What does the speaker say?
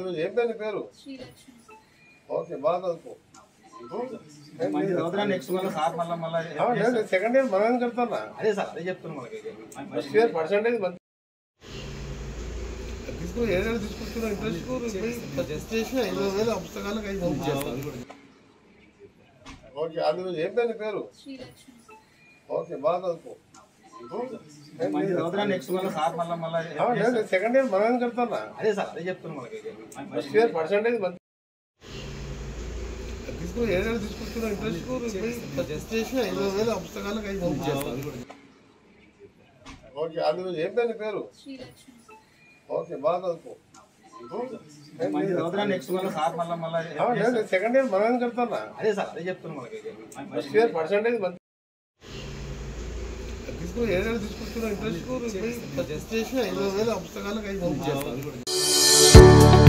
అందులో ఏం పేరు నీ పేరు శ్రీలక్ష్మి ఓకే బాగా చదువుకో మంచి చదువుతున్నా నెక్స్ట్ మళ్ళీ సార్ మళ్ళీ మళ్ళీ ఆ, లేదు, నేను సెకండ్ ఇయర్ మనం కడతానా అదే సార్ అదే చెప్తున్నాను మనకి ఫస్ట్ ఇయర్ పర్సెంటేజ్ మంచి తీసుకుని ఏదైనా తీసుకొచ్చిన ఇంట్రెస్ట్ జస్ట్ చేసి ఐదు వేల పుస్తకాలకు ఐదు పంపించేస్తాను ఓకే అందులో ఏం పేరు నీ పేరు శ్రీలక్ష్మి ఓకే బాగా చదువుకో మంచి చదువుతున్నా నెక్స్ట్ మళ్ళీ సార్ మళ్ళీ మళ్ళీ ఆ, లేదు, నేను సెకండ్ ఇయర్ మనం కడతానా అదే సార్ అదే చెప్తున్నాను మనకి ఫస్ట్ ఇయర్ పర్సెంటేజ్ మంచి తీసుకుని ఏదైనా తీసుకొచ్చిన ఇంట్రెస్ట్ జస్ట్ చేసి ఐదు వేల పుస్తకాలకు ఐదు పంపించేస్తాను ఓకే అందులో ఏం పేరు నీ పేరు శ్రీలక్ష్మి ఓకే బాగా చదువుకో మంచి చదువుతున్నా నెక్స్ట్ మళ్ళీ సార్ మళ్ళీ మళ్ళీ ఆ, లేదు, నేను సెకండ్ ఇయర్ మనం కడతానా అదే సార్ అదే చెప్తున్నాను మనకి ఫస్ట్ ఇయర్ పర్సెంటేజ్ మంచి తీసుకుని ఏదైనా తీసుకొచ్చిన ఇంట్రెస్ట్ జస్ట్ చేసి ఐదు వేల పుస్తకాలకు ఐదు పంపించేస్తాను